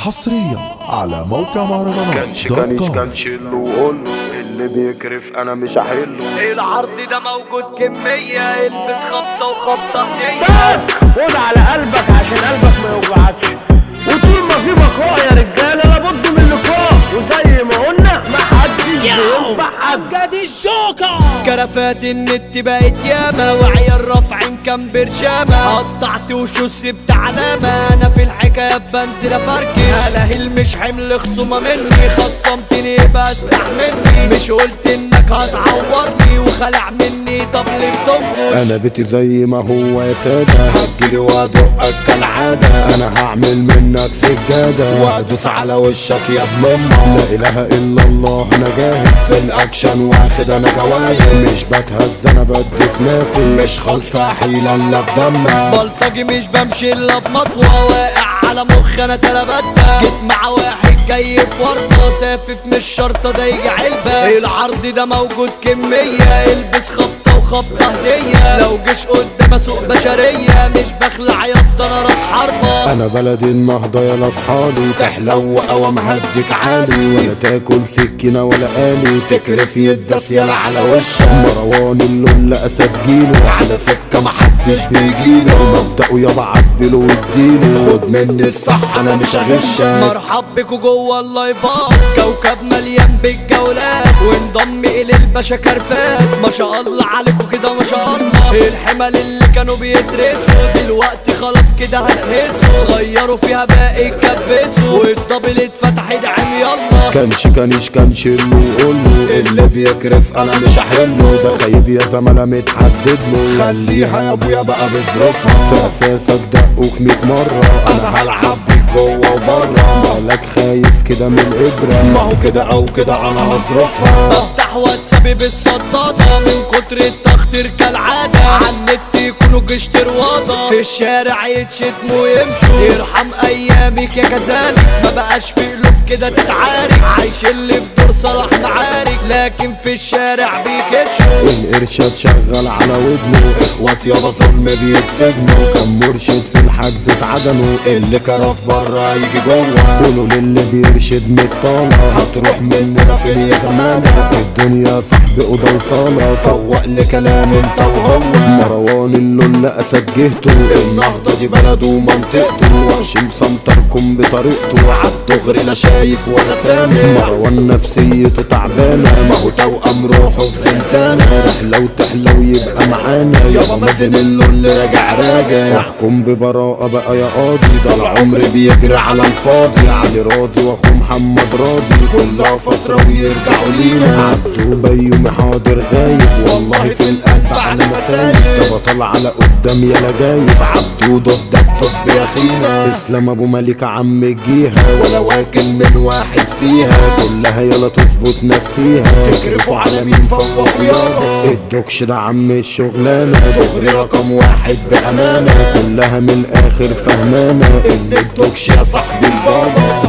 حصريا على موقع مهرجانات كانش دوت كانش كوم. كانش له وقول اللي بيكرف انا مش هحله العرض ده موجود كمية البس خبطة وخبطة هدية خد على قلبك عشان قلبك ما يوجعكش وطول ما في بقاء يا رجاله لابد من لقاء وزي ما قلنا ما حدش بينفع أبجد الجوكر كرفات النت بقت ياما وعيال رافعين كام برشامة قطعت وشو سبت علامة أنا في الحكاية بنزل أفركش هلاهل مش حمل خصومة مني خصمتني يبقى استحملني مش قلت إنك هتعورني وخلع مني طب ليه بتنكش انا بيتي زي ما هو يا سادة هتجيلي وادقك كالعادة انا هعمل منك سجادة وادوس على وشك يا ابن امه لا اله الا الله انا جاهز في الاكشن واخد انا جوايز مش بتهز انا بدي في نافي مش خالصة حيلة الا بدمك بلطجي مش بمشي الا بمطوة واقع على مخ انا تلبتة جيت مع واحد جاي في ورطة سافف مش شرطة ده يجي علبة العرض ده موجود كمية البس خبطة وخبطة هدية لو جيش قدام اسوق بشرية مش بخلع يض انا راس حربة انا بلدي النهضة يا لاصحابي تحلو قوام هديك عالي ولا تاكل سكينة ولا آلي تكرف يدس يلا على وشك مروان اللول اسجيله على سكة محدش بيجيله مبدأه يابا عدله واديله خد مني الصح انا مش هغشك مرحب بكوا جوه اللايفات كوكب مليان بالجولات وانضم الى الباشا كرفات ما شاء الله عليكوا كده ما شاء الله الحمل اللي كانوا بيترسوا دلوقتي خلاص كده هسهسوا غيروا فيها باقي كبسوا والدبل اتفتح ادعم يلا كانش كانش كانش اللي وقوله اللي بيكرف انا مش هحله ده خايب يا زملاء متحدد له خليها يا ابويا بقى بظروفها في اساسك دقوك 100 مرة انا هلعب بيك جوه وبره مالك خايف كده من الابرة ما هو كده او كده انا هظروفها بفتح واتسابي بالصدادة من كتر التخطير كالعادة على النت يكونوا جيش ترواضة في الشارع يتشتموا ويمشوا يرحم ايامك يا كذلك ما بقاش في قلوب كده تتعارك عايش اللي في دور صلاح معارك لكن في الشارع بيكشوا الارشاد شغال على ودنه اخوات يابا ظلم بيتسجنوا كان مرشد في الحجز اتعدنوا اللي كرف بره يجي جوه قولوا للي بيرشد مطالة هتروح مننا فين يا زمانة الدنيا صاحب اوضه وصالة فوق لكلام انت وهو مروان اللول اسجهته النهضة دي بلده ومنطقته وحش مسنطركم بطريقته عالدغري لا شايف ولا سامع مروان نفسيته تعبانة ما هو توأم روحه في زنزانة رحلة وتحلى ويبقى معانا يابا مازن اللول راجع راجع احكم ببراءة بقى يا قاضي ده العمر بيجري على الفاضي علي راضي واخو محمد راضي كلها فترة ويرجعوا لينا عبدو بيومي حاضر غايب والله في القلب على مسايب ده بطل على قدام يلا جايب عبدو ضد الطب يا خينا اسلام ابو ملك عم الجيها ولا واكل من واحد فيها كلها يلا تظبط نفسيها تكرفوا على مين فوق يابا الدوكش ده عم الشغلانة دغري رقم واحد بأمانة كلها من الآخر فهمانة إن الدوكش يا صاحبي البابا